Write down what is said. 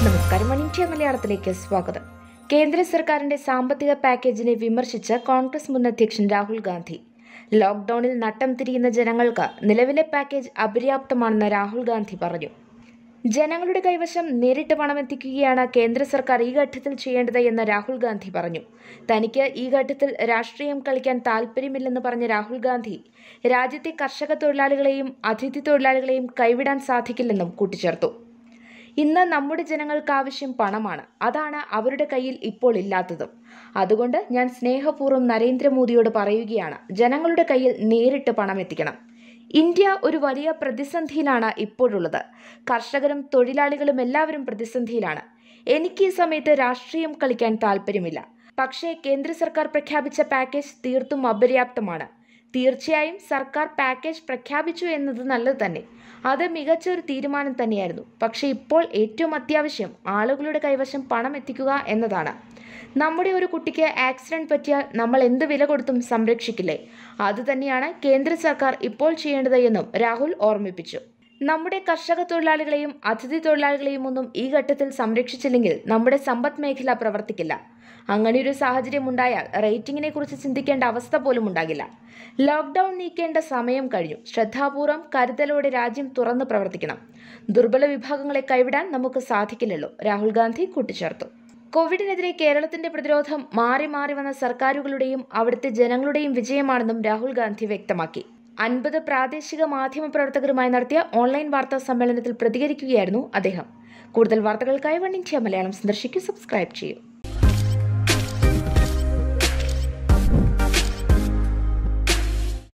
നമസ്കാരം one India മലയാളത്തിലേക്ക് സ്വാഗതം കേന്ദ്ര സർക്കാരിന്റെ സാമ്പത്തിക പാക്കേജിനെ വിമർശിച്ച കോൺഗ്രസ് മുൻ അധ്യക്ഷൻ രാഹുൽ ഗാന്ധി ലോക്ഡൌണിൽ നട്ടം തിരിയുന്ന ജനങ്ങൾക്ക് നിലവിലെ പാക്കേജ് അപര്യാപ്തമാണെന്ന് രാഹുൽ ഗാന്ധി പറഞ്ഞു ജനങ്ങളുടെ കൈവശം നേരിട്ട് പണമെത്തിക്കുകയാണ് കേന്ദ്ര സർക്കാർ ഈ ഘട്ടത്തിൽ ചെയ്യേണ്ടത് എന്ന് രാഹുൽ ഗാന്ധി പറഞ്ഞു തനിക്ക് ഈ ഘട്ടത്തിൽ രാഷ്ട്രീയം കളിക്കാൻ താല്പര്യമില്ലെന്ന് പറഞ്ഞ രാഹുൽ ഗാന്ധി രാജ്യത്തെ കർഷക തൊഴിലാളികളെയും അതിഥി തൊഴിലാളികളെയും കൈവിടാൻ സാധിക്കില്ലെന്നും കൂട്ടിച്ചേർത്തു ഇന്ന് നമ്മുടെ ജനങ്ങൾക്ക് ആവശ്യം പണമാണ് അതാണ് അവരുടെ കയ്യിൽ ഇപ്പോൾ ഇല്ലാത്തതും അതുകൊണ്ട് ഞാൻ സ്നേഹപൂർവ്വം നരേന്ദ്രമോദിയോട് പറയുകയാണ് ജനങ്ങളുടെ കയ്യിൽ നേരിട്ട് പണം എത്തിക്കണം ഇന്ത്യ ഒരു വലിയ പ്രതിസന്ധിയിലാണ് ഇപ്പോഴുള്ളത് കർഷകരും തൊഴിലാളികളും എല്ലാവരും പ്രതിസന്ധിയിലാണ് എനിക്ക് ഈ സമയത്ത് രാഷ്ട്രീയം കളിക്കാൻ താല്പര്യമില്ല പക്ഷേ കേന്ദ്ര സർക്കാർ പ്രഖ്യാപിച്ച പാക്കേജ് തീർത്തും അപര്യാപ്തമാണ് തീർച്ചയായും സർക്കാർ പാക്കേജ് പ്രഖ്യാപിച്ചു എന്നത് നല്ലത് തന്നെ അത് മികച്ച ഒരു തീരുമാനം തന്നെയായിരുന്നു പക്ഷേ ഇപ്പോൾ ഏറ്റവും അത്യാവശ്യം ആളുകളുടെ കൈവശം പണം എത്തിക്കുക എന്നതാണ് നമ്മുടെ ഒരു കുട്ടിക്ക് ആക്സിഡന്റ് പറ്റിയാൽ നമ്മൾ എന്ത് വില കൊടുത്തും സംരക്ഷിക്കില്ലേ അതുതന്നെയാണ് കേന്ദ്ര സർക്കാർ ഇപ്പോൾ ചെയ്യേണ്ടത് എന്നും രാഹുൽ ഓർമ്മിപ്പിച്ചു നമ്മുടെ കർഷക തൊഴിലാളികളെയും അതിഥി തൊഴിലാളികളെയും ഒന്നും ഈ ഘട്ടത്തിൽ സംരക്ഷിച്ചില്ലെങ്കിൽ നമ്മുടെ സമ്പദ് മേഖല പ്രവർത്തിക്കില്ല അങ്ങനെയൊരു സാഹചര്യം ഉണ്ടായാൽ റേറ്റിംഗിനെ കുറിച്ച് ചിന്തിക്കേണ്ട അവസ്ഥ പോലും ഉണ്ടാകില്ല ലോക്ക്ഡൌൺ നീക്കേണ്ട സമയം കഴിഞ്ഞു ശ്രദ്ധാപൂർവം കരുതലോടെ രാജ്യം തുറന്ന് പ്രവർത്തിക്കണം ദുർബല വിഭാഗങ്ങളെ കൈവിടാൻ നമുക്ക് സാധിക്കില്ലല്ലോ രാഹുൽ ഗാന്ധി കൂട്ടിച്ചേർത്തു കോവിഡിനെതിരെ കേരളത്തിന്റെ പ്രതിരോധം മാറി മാറി വന്ന സർക്കാരുകളുടെയും അവിടുത്തെ ജനങ്ങളുടെയും വിജയമാണെന്നും രാഹുൽ ഗാന്ധി വ്യക്തമാക്കി അൻപത് പ്രാദേശിക മാധ്യമ പ്രവർത്തകരുമായി നടത്തിയ ഓൺലൈൻ വാർത്താ സമ്മേളനത്തിൽ പ്രതികരിക്കുകയായിരുന്നു അദ്ദേഹം കൂടുതൽ വാർത്തകൾക്കായി വൺ ഇന്ത്യ മലയാളം സന്ദർശിക്കൂ സബ്സ്ക്രൈബ് ചെയ്യൂ